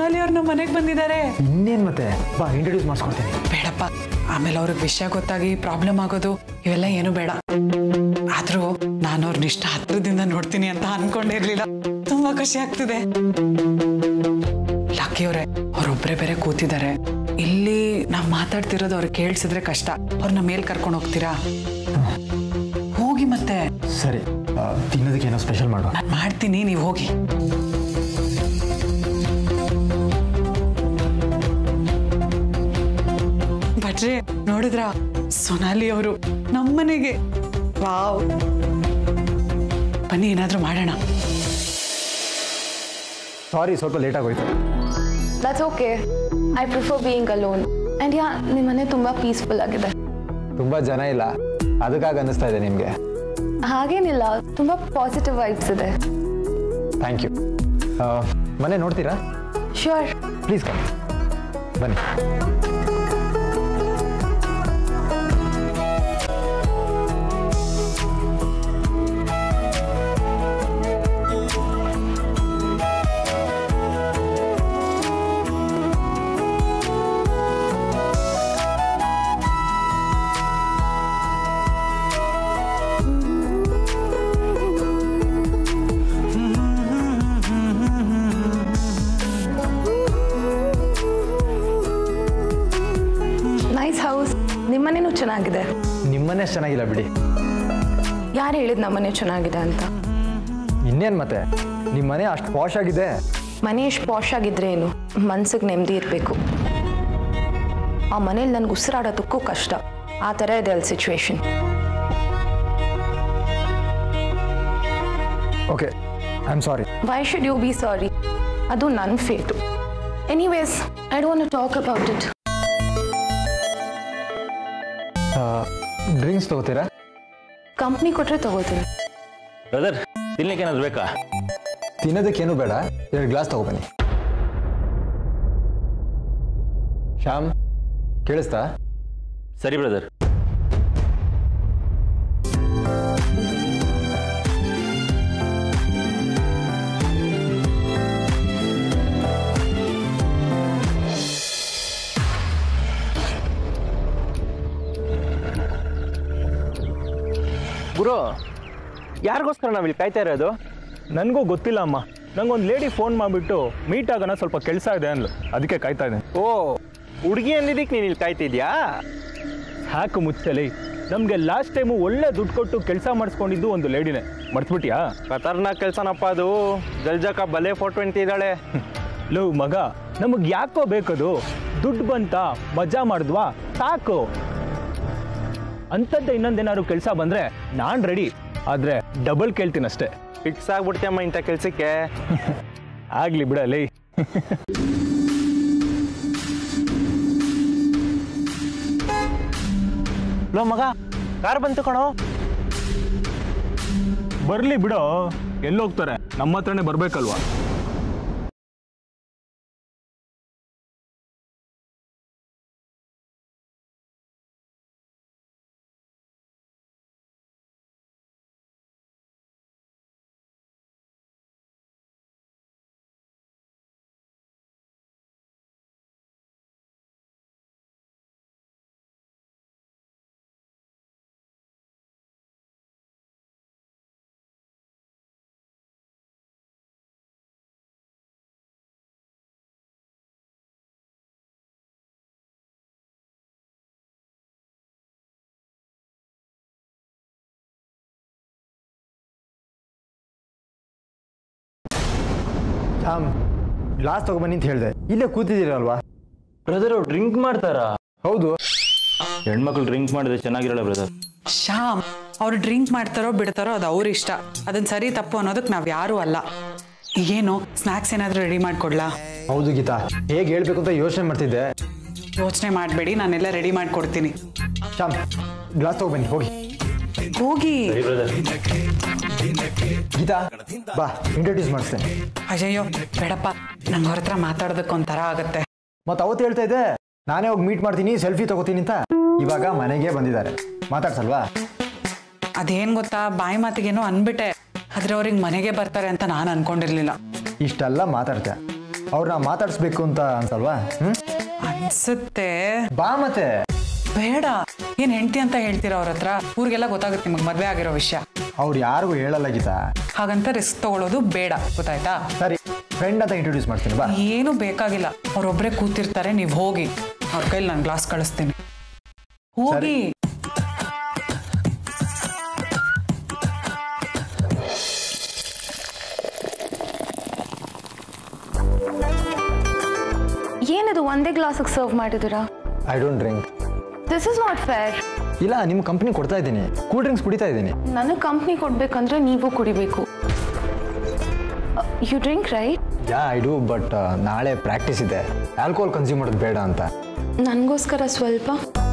ಸೊನಾಲಿ ಅವ್ರು ನಮ್ಮ ಮನೆಗೆ ಬಂದಿದ್ದಾರೆ ಇನ್ನೇನ್ ಮತ್ತೆ ಬಾ ಇಂಟ್ರೊಡ್ಯೂಸ್ ಮಾಡಿಸ್ಕೊಡ್ತೀನಿ ಬೇಡಪ್ಪ ಆಮೇಲೆ ಅವ್ರಿಗೆ ವಿಷಯ ಗೊತ್ತಾಗಿ ಪ್ರಾಬ್ಲಮ್ ಆಗೋದು ಇವೆಲ್ಲ ಏನು ಬೇಡ ಆದ್ರೂ ನಾನು ಅವ್ರನ್ನ ಇಷ್ಟ ಹತ್ರದಿಂದ ನೋಡ್ತೀನಿ ಅಂತ ಅನ್ಕೊಂಡಿರ್ಲಿಲ್ಲ ತುಂಬಾ ಖುಷಿ ಆಗ್ತಿದೆ ಲಕ್ಕಿ ಅವ್ರೆ ಅವ್ರೊಬ್ರೆ ಬೇರೆ ಕೂತಿದ್ದಾರೆ ಇಲ್ಲಿ ನಾವ್ ಮಾತಾಡ್ತಿರೋದು ಅವ್ರಿಗೆ ಕೇಳಿಸಿದ್ರೆ ಕಷ್ಟ ಅವ್ರನ್ನ ಮೇಲ್ ಕರ್ಕೊಂಡು ಹೋಗ್ತೀರಾ ಹೋಗಿ ಮತ್ತೆ ಸರಿ ಆ, ತಿನ್ನೋದಕ್ಕೆ ಏನೋ ಸ್ಪೆಷಲ್ ಮಾಡುವ ನಾನ್ ಮಾಡ್ತೀನಿ ನೀವು ಹೋಗಿ ಭಟ್ರೆ ನೋಡಿದ್ರ ಸೊನಾಲಿ ಅವರು ನಮ್ಮನೆಗೆ ವಾವ್ ಬನ್ನಿ ಏನಾದ್ರೂ ಮಾಡೋಣ ಸಾರಿ ಸ್ವಲ್ಪ ಲೇಟ್ ಆಗೋಯ್ತು that's okay I prefer being alone and yeah ನಿಮ್ಮ ಮನೆ ತುಂಬ ಪೀಸ್ಫುಲ್ ಆಗಿದೆ ತುಂಬಾ ಜನ ಇಲ್ಲ ಅದಕ್ಕಾಗಿ ಅನ್ನಿಸ್ತಾ ಇದೆ ನಿಮಗೆ ಹಾಗೇನಿಲ್ಲ ತುಂಬ ಪಾಸಿಟಿವ್ ವೈಬ್ಸ್ ಇದೆ ಥ್ಯಾಂಕ್ ಯು ಮನೆ ನೋಡ್ತೀರಾ ಶ್ಯೂರ್ ಪ್ಲೀಸ್ ಕಮ್ ಬನ್ನಿ ನೈಸ್ ಹೌಸ್ ನಿಮ್ಮನೇನೂ ಚೆನ್ನಾಗಿದೆ ನಿಮ್ಮನೆ ಚೆನ್ನಾಗಿಲ್ಲ ಬಿಡಿ ಯಾರು ಹೇಳಿದ್ ನಮ್ಮನೆ ಚೆನ್ನಾಗಿದೆ ಅಂತ ಇನ್ನೇನು ಮತ್ತೆ ನಿಮ್ಮ ಮನೆ ಅಷ್ಟು ಪಾಶ್ ಆಗಿದೆ ಮನೆ ಎಷ್ಟು ಪಾಶ್ ಆಗಿದ್ರೆ ಏನು ಮನ್ಸಿಗೆ ನೆಮ್ಮದಿ ಇರಬೇಕು ಆ ಮನೇಲಿ ನನ್ಗೆ ಉಸಿರಾಡೋದಕ್ಕೂ ಕಷ್ಟ ಆ ಥರ ಇದೆ ಅಲ್ಲಿ situation okay I am sorry why should you be sorry ಅದು ನನ್ನ fate anyways I don't talk about it drinks ತಗೋತೀರಾ ಕಂಪ್ನಿ ಕೊಟ್ಟರೆ ತಗೋತೀನಿ ಬ್ರದರ್ ತಿನ್ಲಿಕ್ಕೆ ಏನಾದ್ರು ಬೇಕಾ ತಿನ್ನೋದಕ್ಕೇನು ಬೇಡ ಎರಡು ಗ್ಲಾಸ್ ತಗೊಬನ್ನಿ ಶ್ಯಾಮ್ ಕೇಳಿಸ್ತಾ ಸರಿ ಬ್ರದರ್ ಗುರು ಯಾರಿಗೋಸ್ಕರ ನಾವಿಲ್ಲಿ ಕಾಯ್ತಾ ಇರೋದು ನನಗೂ ಗೊತ್ತಿಲ್ಲ ಅಮ್ಮ ನಂಗೊಂದು ಲೇಡಿ ಫೋನ್ ಮಾಡಿಬಿಟ್ಟು ಮೀಟ್ ಆಗೋಣ ಸ್ವಲ್ಪ ಕೆಲಸ ಇದೆ ಅಂದ್ಲು ಅದಕ್ಕೆ ಕಾಯ್ತಾ ಇದ್ದೀನಿ ಓ ಹುಡುಗಿ ಅಂದಿದ್ದಕ್ಕೆ ನೀನು ಇಲ್ಲಿ ಕಾಯ್ತಿದ್ಯಾ ಸಾಕು ಮುಚ್ಚಲಿ ನಮಗೆ ಲಾಸ್ಟ್ ಟೈಮು ಒಳ್ಳೆ ದುಡ್ಡು ಕೊಟ್ಟು ಕೆಲಸ ಮಾಡಿಸ್ಕೊಂಡಿದ್ದು ಒಂದು ಲೇಡಿನೇ ಮರ್ತ್ಬಿಟ್ಯಾ ಖತರ್ನಾಕ್ ಕೆಲ್ಸನಪ್ಪ ಅದು ಜಲ್ಜಕ ಬಲೆ ಫೋಟೋ ಇದ್ದಾಳೆ ಲವ್ ಮಗ ನಮಗೆ ಯಾಕೋ ಬೇಕದು ದುಡ್ಡು ಬಂತ ಮಜಾ ಮಾಡಿದ್ವಾ ಸಾಕು ಅಂಥದ್ದೇ ಇನ್ನೊಂದೇನಾದ್ರು ಕೆಲಸ ಬಂದರೆ ನಾನು ರೆಡಿ ಆದರೆ ಡಬಲ್ ಕೇಳ್ತೀನಿ ಅಷ್ಟೇ ಫಿಕ್ಸ್ ಆಗ್ಬಿಡ್ತೀಯಮ್ಮ ಇಂಥ ಕೆಲ್ಸಕ್ಕೆ ಆಗಲಿ ಬಿಡಲಿ ಲೋ ಮಗ ಕಾರ್ ಬಂತು ಕಣೋ ಬರಲಿ ಬಿಡೋ ಎಲ್ಲೋಗ್ತಾರೆ ನಮ್ಮ ಹತ್ರನೇ ಬರಬೇಕಲ್ವಾ ಶ್ಯಾಮ್ ಗ್ಲಾಸ್ ತಗೊಬನ್ನಿ ಅಂತ ಹೇಳಿದೆ ಇಲ್ಲೇ ಕೂತಿದ್ದೀರಲ್ವಾ ಬ್ರದರ್ ಅವ್ರು ಡ್ರಿಂಕ್ ಮಾಡ್ತಾರಾ ಹೌದು ಹೆಣ್ಮಕ್ಳು ಡ್ರಿಂಕ್ ಮಾಡಿದ್ರೆ ಚೆನ್ನಾಗಿರಲ್ಲ ಬ್ರದರ್ ಶ್ಯಾಮ್ ಅವ್ರು ಡ್ರಿಂಕ್ ಮಾಡ್ತಾರೋ ಬಿಡ್ತಾರೋ ಅದು ಅವ್ರ ಇಷ್ಟ ಅದನ್ನ ಸರಿ ತಪ್ಪು ಅನ್ನೋದಕ್ಕೆ ನಾವ್ ಯಾರು ಅಲ್ಲ ಏನು ಸ್ನಾಕ್ಸ್ ಏನಾದ್ರೂ ರೆಡಿ ಮಾಡ್ಕೊಡ್ಲಾ ಹೌದು ಗೀತಾ ಹೇಗೆ ಹೇಳ್ಬೇಕು ಅಂತ ಯೋಚನೆ ಮಾಡ್ತಿದ್ದೆ ಯೋಚನೆ ಮಾಡಬೇಡಿ ನಾನೆಲ್ಲ ರೆಡಿ ಮಾಡ್ಕೊಡ್ತೀನಿ ಶ್ಯಾಮ್ ಗ್ಲಾಸ್ ತಗೊಬನ್ನಿ ಹೋಗಿ ಹೋಗಿ ಬ್ರದರ್ ಗೀತಾ ಬಾ ಇಂಟ್ರೊಡ್ಯೂಸ್ ಮಾಡಿಸ್ತೇನೆ ಅಯ್ಯಯ್ಯೋ ಬೇಡಪ್ಪ ನಂಗೆ ಅವ್ರ ಹತ್ರ ಮಾತಾಡೋದಕ್ಕೆ ಒಂಥರ ಆಗತ್ತೆ ಮತ್ತೆ ಅವತ್ತು ಹೇಳ್ತಾ ಇದ್ದೆ ನಾನೇ ಹೋಗಿ ಮೀಟ್ ಮಾಡ್ತೀನಿ ಸೆಲ್ಫಿ ತಗೋತೀನಿ ಅಂತ ಇವಾಗ ಮನೆಗೆ ಬಂದಿದ್ದಾರೆ ಮಾತಾಡ್ಸಲ್ವಾ ಅದೇನ್ ಗೊತ್ತಾ ಬಾಯಿ ಮಾತಿಗೇನೋ ಅನ್ಬಿಟ್ಟೆ ಆದ್ರೆ ಅವ್ರಿಗೆ ಮನೆಗೆ ಬರ್ತಾರೆ ಅಂತ ನಾನು ಅನ್ಕೊಂಡಿರ್ಲಿಲ್ಲ ಇಷ್ಟೆಲ್ಲ ಮಾತಾಡ್ತೆ ಅವ್ರನ್ನ ಮಾತಾಡಿಸ್ಬೇಕು ಅಂತ ಅನ್ಸಲ್ವಾ ಹ್ಮ್ ಅನ್ಸುತ್ತೆ ಬಾ ಮತ್ತೆ ಬೇಡ ಏನ್ ಹೆಂಡತಿ ಅಂತ ಹೇಳ್ತೀರಾ ಅವ್ರ ಹತ್ರ ಊರಿಗೆಲ್ಲ ಗೊತ್ತಾಗುತ್ತೆ ನಿಮಗೆ ಮದ್ವೆ ಆಗಿರೋ ವಿಷಯ ಅವ್ರು ಯಾರಿಗೂ ಹೇಳಲ್ಲ ಗೀತಾ ಹಾಗಂತ ರಿಸ್ಕ್ ತಗೊಳ್ಳೋದು ಬೇಡ ಗೊತ್ತಾಯ್ತಾ ಸರಿ ಫ್ರೆಂಡ್ ಅಂತ ಇಂಟ್ರೊಡ್ಯೂಸ್ ಮಾಡ್ತೀನಿ ಬಾ ಏನು ಬೇಕಾಗಿಲ್ಲ ಅವ್ರೊಬ್ರೆ ಕೂತಿರ್ತಾರೆ ನೀವು ಹೋಗಿ ಅವ್ರ ಕೈಲಿ ನಾನು ಗ್ಲಾಸ್ ಕಳಿಸ್ತೀನಿ ಹೋಗಿ ಏನದು ಒಂದೇ ಗ್ಲಾಸಿಗೆ ಸರ್ವ್ ಮಾಡಿದ್ದೀರಾ I don't drink this is not fair ಇಲ್ಲ ನಿಮ್ಮ ಕಂಪ್ನಿ ಕೊಡ್ತಾ ಇದ್ದೀನಿ ಕೂಲ್ ಡ್ರಿಂಕ್ಸ್ ಕುಡಿತಾ ಇದ್ದೀನಿ ನನಗೆ ಕಂಪ್ನಿ ಕೊಡ್ಬೇಕಂದ್ರೆ ನೀವು ಕುಡಿಬೇಕು you drink right yeah I do but ನಾಳೆ ಪ್ರಾಕ್ಟೀಸ್ ಇದೆ ಆಲ್ಕೋಹಾಲ್ ಕನ್ಸ್ಯೂಮ್ ಮಾಡೋದು ಬೇಡ ಅಂತ ನನಗೋಸ್ಕರ ಸ್ವಲ್ಪ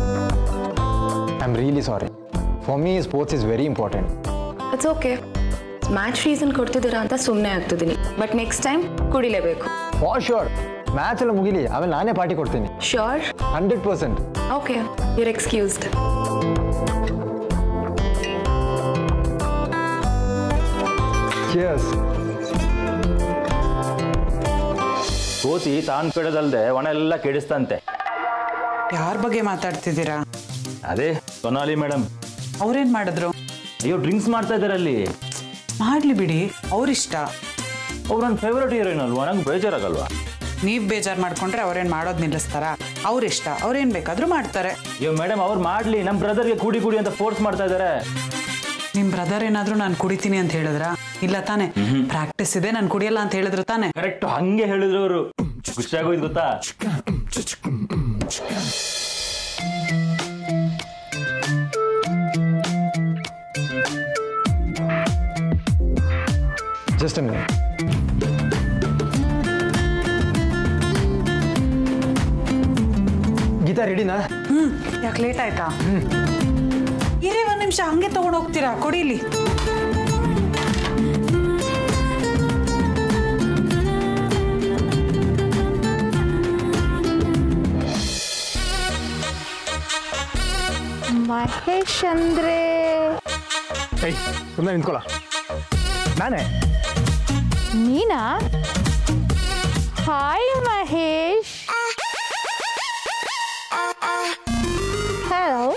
I am really sorry for me sports is very important it's okay match reason ಕೊಡ್ತಿದ್ದೀರಾ ಅಂತ ಸುಮ್ಮನೆ ಆಗ್ತಿದ್ದೀನಿ ಬಟ್ ನೆಕ್ಸ್ಟ್ ಟೈಮ್ ಕುಡಿಲೇಬೇಕು ಫಾರ್ ಶೋರ್ ಮ್ಯಾಚ್ ಎಲ್ಲ ಮುಗಿಲಿ ಆಮೇಲೆ ನಾನೇ ಪಾರ್ಟಿ ಕೊಡ್ತೀನಿ sure hundred percent okay you're excused cheers ಕೋತಿ ತಾನ್ ಕೆಡದಲ್ದೆ ಒಣ ಎಲ್ಲ ಕೆಡಿಸ್ತಂತೆ ಯಾರ ಬಗ್ಗೆ ಮಾತಾಡ್ತಿದ್ದೀರಾ ಅದೇ ಸೊನಾಲಿ ಮೇಡಮ್ ಅವ್ರೇನ್ ಮಾಡಿದ್ರು ಅಯ್ಯೋ ಡ್ರಿಂಕ್ಸ್ ಮಾಡ್ತಾ ಇದ್ದಾರೆ ಅಲ್ಲಿ ಮಾಡ್ಲಿ ಬಿಡಿ ಅವ್ರಿಷ್ಟ ಅವ್ರು ನನ್ನ ಫೇವ್ರೇಟ್ ಹೀರೋಯಿನ್ ಅಲ್ವಾ ನಂಗೆ ಬೇಜಾರಾಗಲ್ವಾ ನೀವ್ ಬೇಜಾರ್ ಮಾಡ್ಕೊಂಡ್ರೆ ಅವ್ರೇನ್ ಮಾಡೋದ್ ನಿಲ್ಲಿಸ್ತಾರ ಅವ್ರಿಷ್ಟ ಅವ್ರೇನ್ ಬೇಕಾದ್ರೂ ಮಾಡ್ತಾರೆ ಅಯ್ಯೋ ಮೇಡಮ್ ಅವ್ರು ಮಾಡ್ಲಿ ನಮ್ಮ ಬ್ರದರ್ಗೆ ಕುಡಿ ಕುಡಿ ಅಂತ ಫೋರ್ಸ್ ಮಾಡ್ತಾ ಇದ್ದಾರೆ ನಿಮ್ ಬ್ರದರ್ ಏನಾದ್ರೂ ನಾನು ಕುಡಿತೀನಿ ಅಂತ ಹೇಳಿದ್ರ ಇಲ್ಲ ತಾನೆ ಪ್ರಾಕ್ಟೀಸ್ ಇದೆ ನಾನು ಕುಡಿಯಲ್ಲ ಅಂತ ಹೇಳಿದ್ರು ತಾನೆ ಕರೆಕ್ಟ್ ಹಂಗೆ ಹೇಳಿದ್ರು ಅವರು ಖುಷಿಯಾಗೋಯ್ತು ಗೊತ್ತಾ ಜಸ್ಟ್ ಅ ಮಿನಿಟ್ ಗೀತಾ ರೆಡಿನಾ ಹ್ಮ್ ಯಾಕೆ ಲೇಟ್ ಆಯ್ತಾ ಇರೇ ಒಂದ್ ನಿಮಿಷ ಹಂಗೆ ತಗೊಂಡ್ ಹೋಗ್ತೀರಾ ಕೊಡಿಲಿ ಮಹೇಶ್ ಅಂದ್ರೆ ಏಯ್ ಸುಮ್ಮನೆ ನಿಂತ್ಕೊಳ ನಾನೇ ನೀನಾ ಹಾಯ್ ಮಹೇಶ್ ಹಲೋ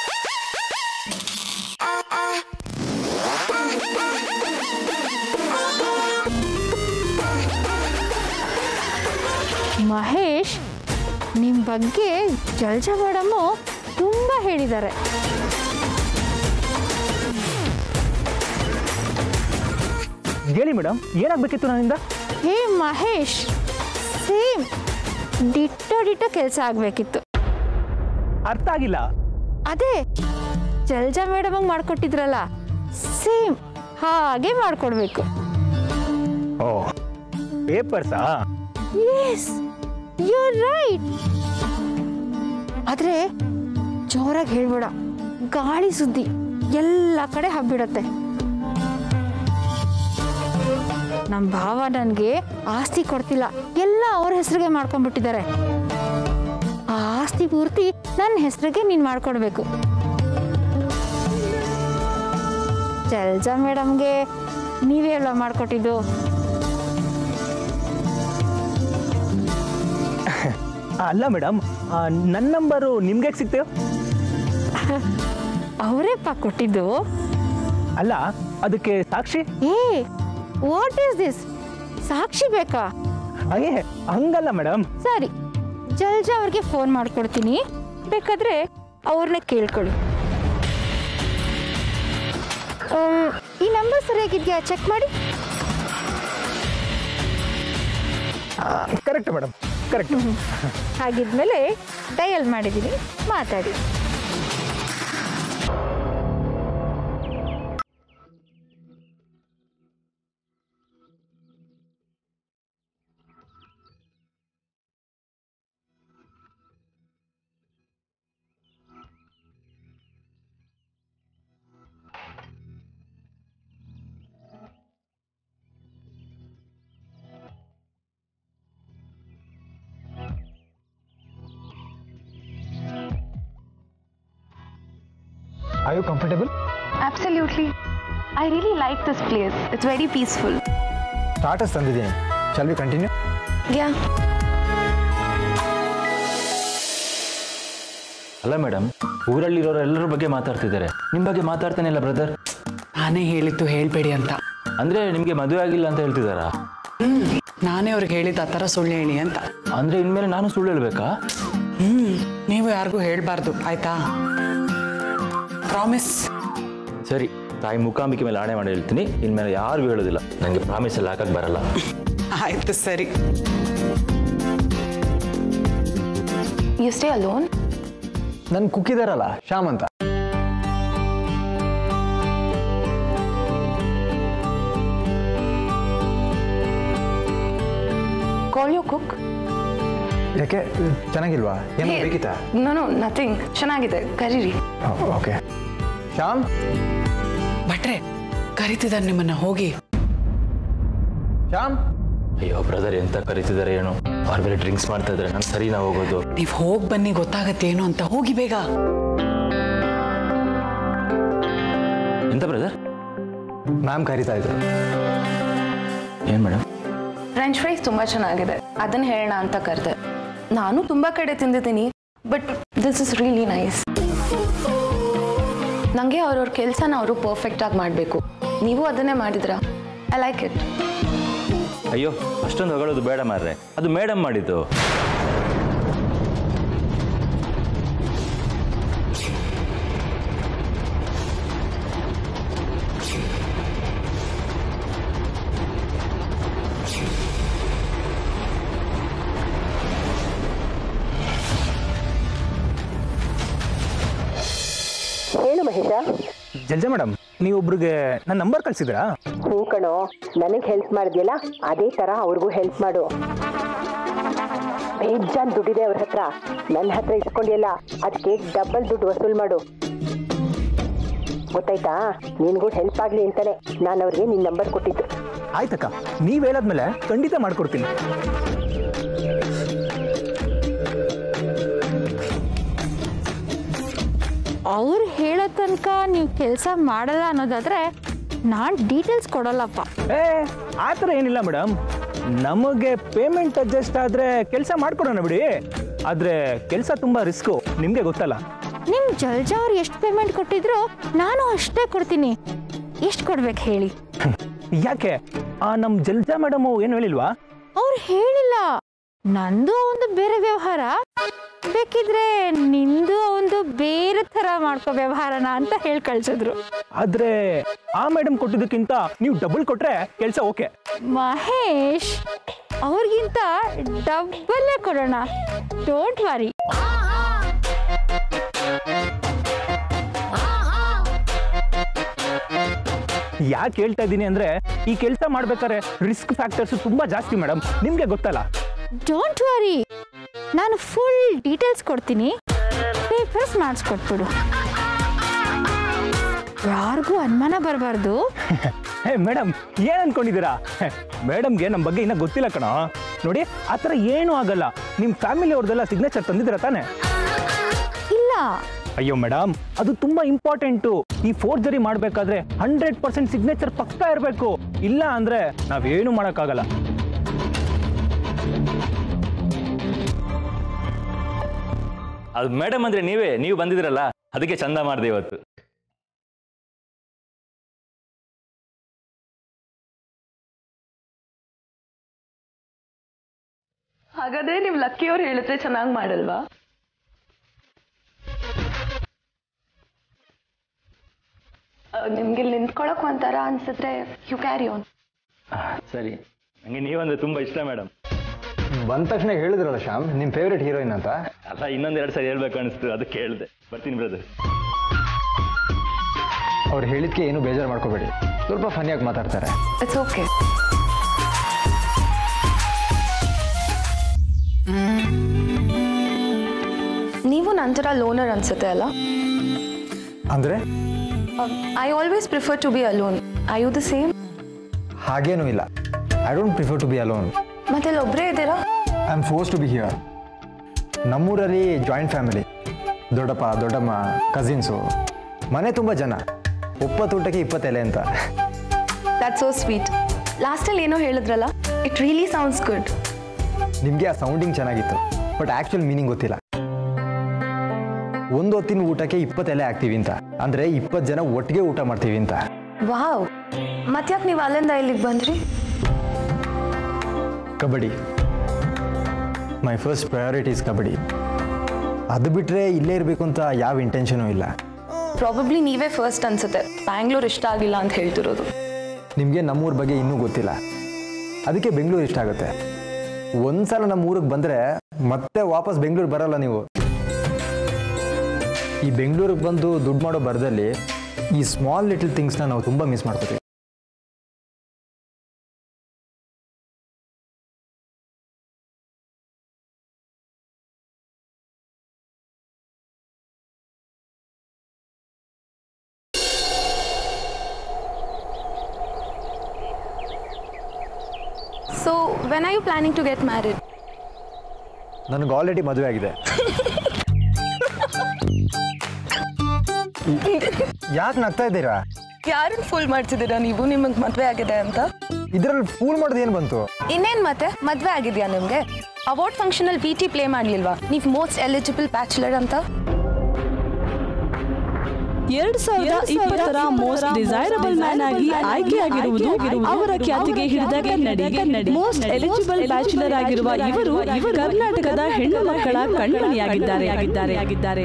ಮಹೇಶ್ ನಿಮ್ಮ ಬಗ್ಗೆ ಜಲ್ಜ ಮೇಡಮು ತುಂಬ ಹೇಳಿದ್ದಾರೆ ಹೇಳಿ ಮೇಡಮ್ ಏನಾಗಬೇಕಿತ್ತು ನನ್ನಿಂದ ಹೇ ಮಹೇಶ್ ಸೇಮ್ ಡಿಟ್ಟೋ ಡಿಟ್ಟೋ ಕೆಲಸ ಆಗಬೇಕಿತ್ತು ಅರ್ಥ ಆಗಿಲ್ಲ ಅದೇ ಜಲ್ಜಾ ಮೇಡಮ್ ಮಾಡ್ಕೊಟ್ಟಿದ್ರಲ್ಲ ಸೇಮ್ ಹಾಗೆ ಮಾಡ್ಕೊಡ್ಬೇಕು ಓ ಪೇಪರ್ಸಾ ಎಸ್ ಯು ರೈಟ್ ಆದ್ರೆ ಜೋರಾಗಿ ಹೇಳ್ಬೇಡ ಗಾಳಿ ಸುದ್ದಿ ಎಲ್ಲ ಕಡೆ ಹಬ್ಬಿಡತ್ತೆ ನಮ್ಮ ಭಾವ ನನಗೆ ಆಸ್ತಿ ಕೊಡ್ತಿಲ್ಲ ಎಲ್ಲ ಅವ್ರ ಹೆಸರಿಗೆ ಮಾಡ್ಕೊಂಡ್ಬಿಟ್ಟಿದ್ದಾರೆ ಆ ಆಸ್ತಿ ಪೂರ್ತಿ ನನ್ನ ಹೆಸರಿಗೆ ನೀನು ಮಾಡ್ಕೊಡ್ಬೇಕು ಜಲ್ಜಾ ಮೇಡಮ್ಗೆ ನೀವೇ ಎಲ್ಲ ಮಾಡ್ಕೊಟ್ಟಿದ್ದು ಅಲ್ಲ ಮೇಡಮ್ ನನ್ನ ನಂಬರು ನಿಮ್ಗೆ ಸಿಗ್ತೇವೆ ಅವರೇಪ್ಪ ಕೊಟ್ಟಿದ್ದು ಅಲ್ಲ ಅದಕ್ಕೆ ಸಾಕ್ಷಿ ಏ ವಾಟ್ ಈಸ್ ದಿಸ್ ಸಾಕ್ಷಿ ಬೇಕಾ ಅಯ್ಯೇ ಹಂಗಲ್ಲ ಮೇಡಮ್ ಸರಿ ಜಲ್ಜಾ ಅವ್ರಿಗೆ ಫೋನ್ ಮಾಡ್ಕೊಡ್ತೀನಿ ಬೇಕಾದ್ರೆ ಅವ್ರನ್ನ ಕೇಳ್ಕೊಳ್ಳಿ ಆಮ್, ಈ ನಂಬರ್ ಸರಿಯಾಗಿದ್ಯಾ ಚೆಕ್ ಮಾಡಿ ಕರೆಕ್ಟ್ ಮೇಡಮ್ ಕರೆಕ್ಟ್ ಹಾಗಿದ್ಮೇಲೆ ಡಯಲ್ ಮಾಡಿದ್ದೀನಿ ಮಾತಾಡಿ I you comfortable Absolutely. I really like this place. It's very peaceful. Starters ತಂದಿದ್ದೀನಿ ಶಾಲ್ ವಿ ಕಂಟಿನ್ಯೂ ಯಾ ಅಲ್ಲ ಮೇಡಮ್ ಊರಲ್ಲಿರೋರು ಎಲ್ಲರ ಬಗ್ಗೆ ಮಾತಾಡ್ತಿದ್ದಾರೆ ನಿಮ್ಮ ಬಗ್ಗೆ ಮಾತಾಡ್ತಾನೆ ಇಲ್ಲ ಬ್ರದರ್ ನಾನೇ ಹೇಳಿದ್ದು ಹೇಳ್ಬೇಡಿ ಅಂತ ಅಂದ್ರೆ ನಿಮಗೆ ಮದುವೆ ಆಗಿಲ್ಲ ಅಂತ ಹೇಳ್ತಿದ್ದಾರಾ ನಾನೇ ಅವ್ರಿಗೆ ಹೇಳಿದ್ದು ಆ ಥರ ಸುಳ್ಳು ಹೇಳಿ ಅಂತ ಅಂದ್ರೆ ಇನ್ಮೇಲೆ ನಾನು ಸುಳ್ಳು ಹೇಳ್ಬೇಕಾ ಹ್ಮ್ ನೀವು ಯಾರಿಗೂ ಹೇಳ್ಬಾರ್ದು ಆಯ್ತಾ ಪ್ರಾಮಿಸ್ ಸರಿ ತಾಯಿ ಮುಖಾಂಬಿಕೆ ಮೇಲೆ ಆಣೆ ಮಾಡಿ ಹೇಳ್ತೀನಿ ಇನ್ಮೇಲೆ ಯಾರಿಗೂ ಹೇಳೋದಿಲ್ಲ ನನಗೆ ಪ್ರಾಮಿಸ್ ಎಲ್ಲ ಹಾಕಕ್ಕೆ ಬರಲ್ಲ ಆಯ್ತು ಸರಿ ಯು ಸ್ಟೇ ಅಲೋನ್ ನನ್ನ ಕುಕ್ಕಿದಾರಲ್ಲ ಶ್ಯಾಮ್ ಅಂತ ಕಾಲ್ ಯು ಕುಕ್ ಯಾಕೆ ಚೆನ್ನಾಗಿಲ್ವಾ ಏನೋ ಬೇಕಿತ್ತಾ ನೋ ನೋ ನಥಿಂಗ್ ಚೆನ್ನಾಗಿದೆ ಕರೀರಿ ಓಕೆ ಶ್ಯಾಮ್ ಭಟ್ರೆ ಕರಿತಿದ್ದಾರೆ ನಿಮ್ಮನ್ನ ಹೋಗಿ ಶ್ಯಾಮ್ ಅಯ್ಯೋ ಬ್ರದರ್ ಎಂತ ಕರಿತಿದ್ದಾರೆ ಏನೋ ಅವ್ರ ಮೇಲೆ ಡ್ರಿಂಕ್ಸ್ ಮಾಡ್ತಾ ಇದ್ದಾರೆ ನಾನು ಸರಿನಾ ಹೋಗೋದು ನೀವು ಹೋಗಿ ಬನ್ನಿ ಗೊತ್ತಾಗತ್ತೇನು ಅಂತ ಹೋಗಿ ಬೇಗ ಎಂತ ಬ್ರದರ್ ಮ್ಯಾಮ್ ಕರಿತಾ ಇದ್ರು ಏನು ಮೇಡಮ್ ಫ್ರೆಂಚ್ ಫ್ರೈಸ್ ತುಂಬ ಚೆನ್ನಾಗಿದೆ ಅದನ್ನ ಹೇಳೋಣ ಅಂತ ಕರೆದೆ ನಾನು ತುಂಬ ಕಡೆ ತಿಂದಿದ್ದೀನಿ but this is really nice ನನಗೆ ಅವ್ರವ್ರ ಕೆಲಸನ ಅವರು ಪರ್ಫೆಕ್ಟಾಗಿ ಮಾಡಬೇಕು ನೀವು ಅದನ್ನೇ ಮಾಡಿದ್ರಾ ಐ ಲೈಕ್ ಇಟ್ ಅಯ್ಯೋ ಅಷ್ಟೊಂದು ಹೊಗಳೋದು ಬೇಡ ಮಾರ್ರೆ ಅದು ಮೇಡಮ್ ಮಾಡಿದ್ದು ಹೇಳು ಮಹೇಶ ಜಲ್ಜಾ ಮೇಡಮ್ ನೀವೊಬ್ರಿಗೆ ನನ್ನ ನಂಬರ್ ಕಳಿಸಿದ್ರಾ ಹ್ಞೂ ಕಣೋ ನನಗೆ ಹೆಲ್ಪ್ ಮಾಡಿದ್ಯಲ್ಲ ಅದೇ ಥರ ಅವ್ರಿಗೂ ಹೆಲ್ಪ್ ಮಾಡು ಬೇಜಾನ್ ದುಡ್ಡಿದೆ ಅವ್ರ ಹತ್ರ ನನ್ನ ಹತ್ರ ಇಸ್ಕೊಂಡಿಯಲ್ಲ ಅದಕ್ಕೆ ಡಬಲ್ ದುಡ್ಡು ವಸೂಲ್ ಮಾಡು ಗೊತ್ತಾಯ್ತಾ ನಿನ್ಗೂ ಹೆಲ್ಪ್ ಆಗಲಿ ಅಂತಾನೆ ನಾನು ಅವ್ರಿಗೆ ನಿನ್ನ ನಂಬರ್ ಕೊಟ್ಟಿದ್ದು ಆಯ್ತಕ್ಕ ನೀವ್ ಹೇಳಾದ್ಮೇಲೆ ಖಂಡಿತ ಮಾಡ್ಕೊಡ್ತೀನಿ ಅವ್ರು ಹೇಳೋ ತನಕ ನೀವು ಕೆಲಸ ಮಾಡಲ್ಲ ಅನ್ನೋದಾದ್ರೆ ನಾನು ಡೀಟೇಲ್ಸ್ ಕೊಡಲ್ಲಪ್ಪ ಏ ಆ ಥರ ಏನಿಲ್ಲ ಮೇಡಮ್ ನಮಗೆ ಪೇಮೆಂಟ್ ಅಡ್ಜಸ್ಟ್ ಆದ್ರೆ ಕೆಲಸ ಮಾಡ್ಕೊಡೋಣ ಬಿಡಿ ಆದ್ರೆ ಕೆಲಸ ತುಂಬಾ ರಿಸ್ಕು ನಿಮ್ಗೆ ಗೊತ್ತಲ್ಲ ನಿಮ್ಮ ಜಲ್ಜಾ ಅವ್ರು ಎಷ್ಟು ಪೇಮೆಂಟ್ ಕೊಟ್ಟಿದ್ರು ನಾನು ಅಷ್ಟೇ ಕೊಡ್ತೀನಿ ಎಷ್ಟು ಕೊಡ್ಬೇಕು ಹೇಳಿ ಯಾಕೆ ಆ ನಮ್ ಜಲ್ಜಾ ಮೇಡಮ್ ಏನು ಹೇಳಿಲ್ವಾ ಅವ್ರು ಹೇಳಿಲ್ಲ ನಂದು ಒಂದು ಬೇರೆ ವ್ಯವಹಾರ ಬೇಕಿದ್ರೆ ನಿಂದು ಒಂದು ಬೇರೆ ಥರ ಮಾಡ್ಕೋ ವ್ಯವಹಾರನ ಅಂತ ಹೇಳಿ ಕಳ್ಸಿದ್ರು ಆದ್ರೆ ಆ ಮೇಡಮ್ ಕೊಟ್ಟಿದ್ದಕ್ಕಿಂತ ನೀವು ಡಬಲ್ ಕೊಟ್ರೆ ಕೆಲಸ ಓಕೆ ಮಹೇಶ್ ಅವ್ರಿಗಿಂತ ಡಬ್ಬಲ್ಲೇ ಕೊಡೋಣ ಡೋಂಟ್ ವರಿ ಯಾಕೆ ಹೇಳ್ತಾ ಇದ್ದೀನಿ ಅಂದ್ರೆ ಈ ಕೆಲಸ ಮಾಡ್ಬೇಕಾದ್ರೆ ರಿಸ್ಕ್ ಫ್ಯಾಕ್ಟರ್ಸ್ ತುಂಬಾ ಜಾಸ್ತಿ ಮೇಡಮ್ ನಿಮ್ಗೆ ಗೊತ್ತಲ್ಲ ಡೋಂಟ್ ವರಿ ನಾನು ಫುಲ್ ಡೀಟೇಲ್ಸ್ ಕೊಡ್ತೀನಿ ಪೇಪರ್ಸ್ ಮಾಡಿಸ್ಕೊಟ್ಬಿಡು ಯಾರಿಗೂ ಅನುಮಾನ ಬರಬಾರ್ದು ಹೇ ಮೇಡಮ್ ಏನ್ ಅನ್ಕೊಂಡಿದ್ದೀರಾ ಮೇಡಮ್ಗೆ ನಮ್ಮ ಬಗ್ಗೆ ಇನ್ನ ಗೊತ್ತಿಲ್ಲ ಕಣ ನೋಡಿ ಆ ಥರ ಏನೂ ಆಗಲ್ಲ ನಿಮ್ಮ ಫ್ಯಾಮಿಲಿ ಅವ್ರದ್ದೆಲ್ಲ ಸಿಗ್ನೇಚರ್ ತಂದಿದ್ದೀರಾ ತಾನೆ ಇಲ್ಲ ಅಯ್ಯೋ ಮೇಡಮ್ ಅದು ತುಂಬಾ ಇಂಪಾರ್ಟೆಂಟು ಈ ಫೋರ್ಜರಿ ಮಾಡಬೇಕಾದ್ರೆ ಹಂಡ್ರೆಡ್ ಪರ್ಸೆಂಟ್ ಸಿಗ್ನೇಚರ್ ಪಕ್ಕಾ ಇರಬೇಕು ಇಲ್ಲ ಅಂದ್ರೆ ನಾವೇನು ಮಾಡೋಕ್ಕಾಗಲ್ಲ ಅದು ಮೇಡಮ್ ಅಂದ್ರೆ ನೀವೇ ನೀವು ಬಂದಿದ್ರಲ್ಲ ಅದಕ್ಕೆ ಚಂದ ಮಾಡಿದೆ ಇವತ್ತು ಹಾಗಾದ್ರೆ ನೀವು ಲಕ್ಕಿಯವ್ರು ಹೇಳಿದ್ರೆ ಚೆನ್ನಾಗಿ ಮಾಡಲ್ವಾ ನಿಮ್ಗೆ ಇಲ್ಲಿ ನಿಂತ್ಕೊಳಕ್ ಒಂಥರ ಅನ್ಸಿದ್ರೆ ಯು ಕ್ಯಾರಿ ಆನ್ ಆ, ಸರಿ ನನಗೆ ನೀವಂದ್ರೆ ತುಂಬಾ ಇಷ್ಟ ಮೇಡಮ್ ಬಂದ ತಕ್ಷಣ ಹೇಳಿದ್ರಲ್ಲ ಶ್ಯಾಮ್ ನಿಮ್ಮ ಫೇವ್ರೆಟ್ ಹೀರೋಯಿನ್ ಅಂತ ಅಲ್ಲ ಇನ್ನೊಂದ್ ಎರಡು ಸರಿ ಹೇಳ್ಬೇಕು ಅನಿಸ್ತು ಅದಕ್ಕೆ ಹೇಳ್ದೆ ಬರ್ತೀನಿ ಬ್ರದರ್ ಅವ್ರು ಹೇಳಿದ್ಕೆ ಏನು ಬೇಜಾರು ಮಾಡ್ಕೋಬೇಡಿ ಸ್ವಲ್ಪ ಫನ್ನಿಯಾಗಿ ಮಾತಾಡ್ತಾರೆ ಇಟ್ಸ್ ಓಕೆ ನೀವು ನಂತರ ಲೋನರ್ ಅನ್ಸುತ್ತೆ ಅಲ್ಲ ಅಂದರೆ I always prefer to be alone I you the same ಹಾಗೇನೂ ಇಲ್ಲ I don't prefer to be alone ಮತ್ತೆ ಇಲ್ಲಿ ಒಬ್ಬರೇ ಇದ್ದೀರಾ I am force to be here ನಮ್ಮೂರಲ್ಲಿ ಜಾಯಿಂಟ್ ಫ್ಯಾಮಿಲಿ ದೊಡ್ಡಪ್ಪ ದೊಡ್ಡಮ್ಮ ಕಸಿನ್ಸು ಮನೆ ತುಂಬ ಜನ ಒಪ್ಪತ್ತು ಊಟಕ್ಕೆ ಇಪ್ಪತ್ತೆಲೆ ಅಂತ ದಟ್ ಸೋ ಸ್ವೀಟ್ ಲಾಸ್ಟಲ್ಲಿ ಏನೋ ಹೇಳಿದ್ರಲ್ಲ ಇಟ್ ರಿಯಲಿ ಸೌಂಡ್ಸ್ ಗುಡ್ ನಿಮಗೆ ಆ ಸೌಂಡಿಂಗ್ ಚೆನ್ನಾಗಿತ್ತು ಬಟ್ ಆ್ಯಕ್ಚುಲ್ ಮೀನಿಂಗ್ ಗೊತ್ತಿಲ್ಲ ಒಂದು ಹೊತ್ತಿನ ಊಟಕ್ಕೆ ಇಪ್ಪತ್ತು ಎಲೆ ಹಾಕ್ತೀವಿ ಅಂತ ಅಂದರೆ ಇಪ್ಪತ್ತು ಜನ ಒಟ್ಟಿಗೆ ಊಟ ಮಾಡ್ತೀವಿ ಅಂತ ವಾವ್ ಮತ್ತ್ಯಾಕೆ ನೀವು ಅಲ್ಲಿಂದ ಇಲ್ಲಿಗೆ ಬಂದ್ರಿ kabaddi my first priorities kabaddi ಅದು ಬಿಟ್ಟರೆ ಇಲ್ಲೇ ಇರಬೇಕು ಅಂತ ಯಾವ ಇಂಟೆನ್ಷನೂ ಇಲ್ಲ ಪ್ರಾಬಬ್ಲಿ ನೀವೇ ಫಸ್ಟ್ ಅನ್ಸುತ್ತೆ ಬ್ಯಾಂಗ್ಳೂರ್ ಇಷ್ಟ ಆಗಿಲ್ಲ ಅಂತ ಹೇಳ್ತಿರೋದು ನಿಮಗೆ ನಮ್ಮೂರ ಬಗ್ಗೆ ಇನ್ನೂ ಗೊತ್ತಿಲ್ಲ ಅದಕ್ಕೆ ಬೆಂಗಳೂರು ಇಷ್ಟ ಆಗುತ್ತೆ ಒಂದ್ಸಲ ನಮ್ಮ ಊರಿಗೆ ಬಂದರೆ ಮತ್ತೆ ವಾಪಸ್ ಬೆಂಗಳೂರು ಬರಲ್ಲ ನೀವು ಈ ಬೆಂಗಳೂರಿಗೆ ಬಂದು ದುಡ್ಡು ಮಾಡೋ ಬರದಲ್ಲಿ ಈ ಸ್ಮಾಲ್ ಲಿಟಲ್ ಥಿಂಗ್ಸ್ನ ನಾವು ತುಂಬ ಮಿಸ್ ಮಾಡ್ಕೋತೀವಿ so when are you planning to get married ನನಗೆ ಆಲ್ರೆಡಿ ಮದುವೆ ಆಗಿದೆ ಯಾಕೆ ನಗ್ತಾ ಇದ್ದೀರಾ ಯಾರನ್ನ ಫುಲ್ ಮಾಡ್ತಿದ್ದೀರಾ ನೀವು ನಿಮಗೆ ಮದುವೆ ಆಗಿದೆ ಅಂತ ಇದರಲ್ಲಿ ಫೂಲ್ ಮಾಡೋದು ಏನು ಬಂತು ಇನ್ನೇನ್ ಮತ್ತೆ ಮದ್ವೆ ಆಗಿದ್ಯಾ ನಿಮ್ಗೆ ಅವಾರ್ಡ್ ಫಂಕ್ಷನ್ ಅಲ್ಲಿ ಬಿ ಟಿ ಪ್ಲೇ ಮಾಡ್ಲಿಲ್ವಾ ನೀವು ಮೋಸ್ಟ್ ಎಲಿಜಿಬಲ್ ಬ್ಯಾಚುಲರ್ ಅಂತ ಎರಡ್ ಸಾವಿರದ ಇಪ್ಪತ್ತರ ಮೋಸ್ಟ್ ಡಿಸೈರಬಲ್ ಮ್ಯಾನ್ ಆಗಿ ಆಯ್ಕೆಯಾಗಿರುವುದು ಅವರ ಖ್ಯಾತಿಗೆ ಹಿಡಿದ ಕನ್ನಡಿ ಮೋಸ್ಟ್ ಎಲಿಜಿಬಲ್ ಬ್ಯಾಚುಲರ್ ಆಗಿರುವ ಇವರು ಕರ್ನಾಟಕದ ಹೆಣ್ಣು ಮಕ್ಕಳ ಕಣ್ಮಣಿಯಾಗಿದ್ದಾರೆ ಆಗಿದ್ದಾರೆ ಆಗಿದ್ದಾರೆ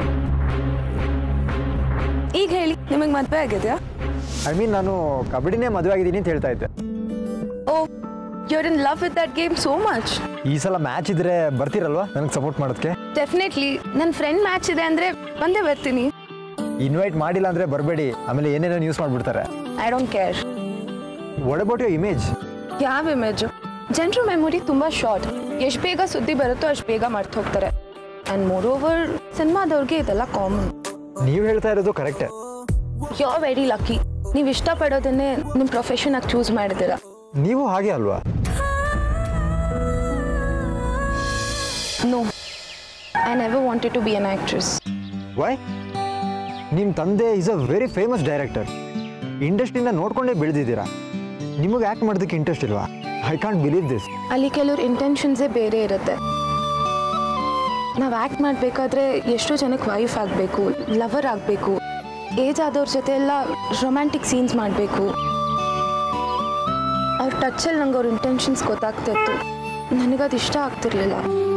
ಈಗ ಹೇಳಿ ನಿಮಗೆ ಮದ್ವೆ ಆಗಿದ್ಯಾ ಐ ಮೀನ್ ನಾನು ಕಬಡ್ಡಿನೇ ಮದುವೆ ಆಗಿದ್ದೀನಿ ಅಂತ ಹೇಳ್ತಾ ಇದ್ದೆ oh you're in love with that game so much ಈ ಸಲ ಮ್ಯಾಚ್ ಇದ್ರೆ ಬರ್ತೀರಲ್ವಾ ನನಗೆ ಸಪೋರ್ಟ್ ಮಾಡೋದಕ್ಕೆ ಡೆಫಿನೆಟ್ಲಿ ನನ್ನ ಫ್ರೆಂಡ್ ಮ್ಯಾಚ್ ಇದೆ ಅಂದ್ರೆ ಬಂದೇ ಬರ್ತೀನಿ ಇನ್ವೈಟ್ ಮಾಡಿಲ್ಲ ಅಂದ್ರೆ ಬರಬೇಡಿ ಆಮೇಲೆ ಏನೇನೋ ನ್ಯೂಸ್ ಮಾಡ್ಬಿಡ್ತಾರೆ I don't care what about your image ಯಾವ ಇಮೇಜು ಜನರ ಮೆಮೊರಿ ತುಂಬ ಶಾರ್ಟ್ ಎಷ್ಟು ಬೇಗ ಸುದ್ದಿ ಬರುತ್ತೋ ಅಷ್ಟು ಬೇಗ ಮರ್ತು ಹೋಗ್ತಾರೆ ಆ್ಯಂಡ್ ಮೋರ್ ಓವರ್ ಸಿನಿಮಾದವ್ರಿಗೆ ಇದೆಲ್ಲ ಕಾಮನ್ ನೀವು ಹೇಳ್ತಾ ಇರೋದು ಕರೆಕ್ಟೇ ಯು ಆರ್ ವೆರಿ ಲಕ್ಕಿ ನೀವು ಇಷ್ಟಪಡೋದನ್ನೇ ನಿಮ್ಮ ಪ್ರೊಫೆಷನ್ ಆಗಿ ಚೂಸ್ ಮಾಡಿದ್ದೀರಾ ನೀವು ಹಾಗೆ ಅಲ್ವಾ no I never wanted to be an actress why ನಿಮ್ಮ ತಂದೆ is a very famous director ಇಂಡಸ್ಟ್ರಿನ ನೋಡ್ಕೊಂಡೇ ಬೆಳೆದಿದ್ದೀರಾ ನಿಮಗೆ ಆ್ಯಕ್ಟ್ ಮಾಡೋದಕ್ಕೆ ಇಂಟ್ರೆಸ್ಟ್ ಇಲ್ವಾ ಐ ಕಾಂಟ್ ಬಿಲೀವ್ ದಿಸ್ ಅಲ್ಲಿ ಕೆಲವ್ರ ಇಂಟೆನ್ಷನ್ಸೇ ಬೇರೆ ಇರುತ್ತೆ ನಾವು ಆ್ಯಕ್ಟ್ ಮಾಡಬೇಕಾದ್ರೆ ಎಷ್ಟೋ ಜನಕ್ಕೆ ವೈಫ್ ಆಗಬೇಕು ಲವರ್ ಆಗಬೇಕು ಏಜ್ ಆದವ್ರ ಜೊತೆ ಎಲ್ಲ ರೊಮ್ಯಾಂಟಿಕ್ ಸೀನ್ಸ್ ಮಾಡಬೇಕು ಅವ್ರ ಟಚ್ಚಲ್ಲಿ ನಂಗೆ ಅವ್ರ ಇಂಟೆನ್ಷನ್ಸ್ ಗೊತ್ತಾಗ್ತಿತ್ತು ನನಗದು ಇಷ್ಟ ಆಗ್ತಿರ್ಲಿಲ್ಲ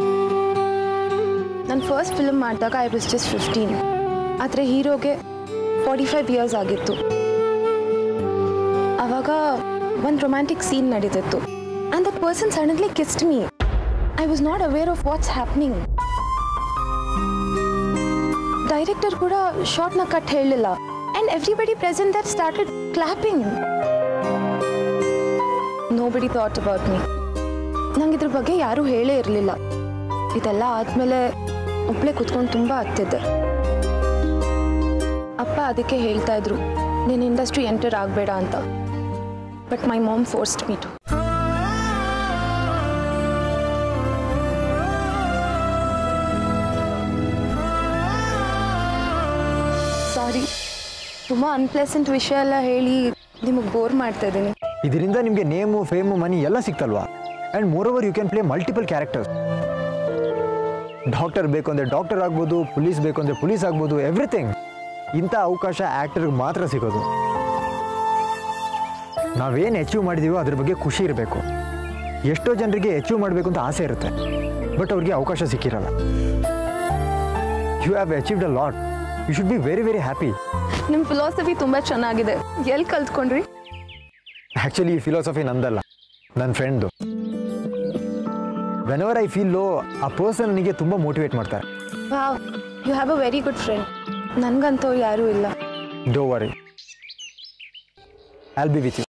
ನನ್ನ ಫಸ್ಟ್ ಫಿಲ್ಮ್ ಮಾಡಿದಾಗ ಐ ವಾಸ್ ಜಸ್ಟ್ ಫಿಫ್ಟೀನ್ ಆದರೆ ಹೀರೋಗೆ ಫಾರ್ಟಿ ಫೈವ್ ಇಯರ್ಸ್ ಆಗಿತ್ತು ಆವಾಗ ಒಂದು ರೊಮ್ಯಾಂಟಿಕ್ ಸೀನ್ ನಡೀತಿತ್ತು and that person suddenly kissed me I was not aware of what's happening director ಕೂಡ ಶಾರ್ಟ್ನ ಕಟ್ ಹೇಳಲಿಲ್ಲ and everybody present there started clapping nobody thought about me ನಂಗೆ ಇದ್ರ ಬಗ್ಗೆ ಯಾರೂ ಹೇಳೇ ಇರಲಿಲ್ಲ ಇದೆಲ್ಲ ಆದಮೇಲೆ ಒಬ್ಬಳೇ ಕುತ್ಕೊಂಡು ತುಂಬ ಹತ್ತಿದ್ದೆ ಅಪ್ಪ ಅದಕ್ಕೆ ಹೇಳ್ತಾ ಇದ್ರು ನೀನು ಇಂಡಸ್ಟ್ರಿ ಎಂಟರ್ ಆಗಬೇಡ ಅಂತ but my mom forced me to sorry ತುಂಬ ಅನ್ಪ್ಲೆಸೆಂಟ್ ವಿಷಯ ಎಲ್ಲ ಹೇಳಿ ನಿಮಗೆ ಬೋರ್ ಮಾಡ್ತಾ ಇದ್ದೀನಿ ಇದರಿಂದ ನಿಮಗೆ ನೇಮು ಫೇಮು ಮನಿ ಎಲ್ಲ ಸಿಕ್ತಲ್ವಾ and moreover you can play multiple characters doctor ಬೇಕು ಅಂದರೆ ಡಾಕ್ಟರ್ ಆಗ್ಬೋದು ಪೊಲೀಸ್ ಬೇಕು ಅಂದರೆ ಪೊಲೀಸ್ ಆಗ್ಬೋದು ಎವ್ರಿಥಿಂಗ್ ಇಂಥ ಅವಕಾಶ ಆ್ಯಕ್ಟರ್ಗೆ ಮಾತ್ರ ಸಿಗೋದು ನಾವೇನು ಅಚೀವ್ ಮಾಡಿದೀವೋ ಅದ್ರ ಬಗ್ಗೆ ಖುಷಿ ಇರಬೇಕು ಎಷ್ಟೋ ಜನರಿಗೆ ಅಚೀವ್ ಮಾಡಬೇಕು ಅಂತ ಆಸೆ ಇರುತ್ತೆ ಬಟ್ ಅವ್ರಿಗೆ ಅವಕಾಶ ಸಿಕ್ಕಿರಲ್ಲ you have achieved a lot you should be very very happy ನಿಮ್ಮ ಫಿಲಾಸಫಿ ತುಂಬ ಚೆನ್ನಾಗಿದೆ ಎಲ್ಲಿ ಕಲ್ತ್ಕೊಂಡ್ರಿ ಆ್ಯಕ್ಚುಲಿ ಈ ಫಿಲಾಸಫಿ ನಂದಲ್ಲ ನನ್ನ ಫ್ರೆಂಡ್ದು whenever I feel low ಆ ಪರ್ಸನ್ ನನಗೆ ತುಂಬ ಮೋಟಿವೇಟ್ ಮಾಡ್ತಾರೆ wow you have a very good friend ನನಗಂತೂ ಯಾರೂ ಇಲ್ಲ do worry I'll be with you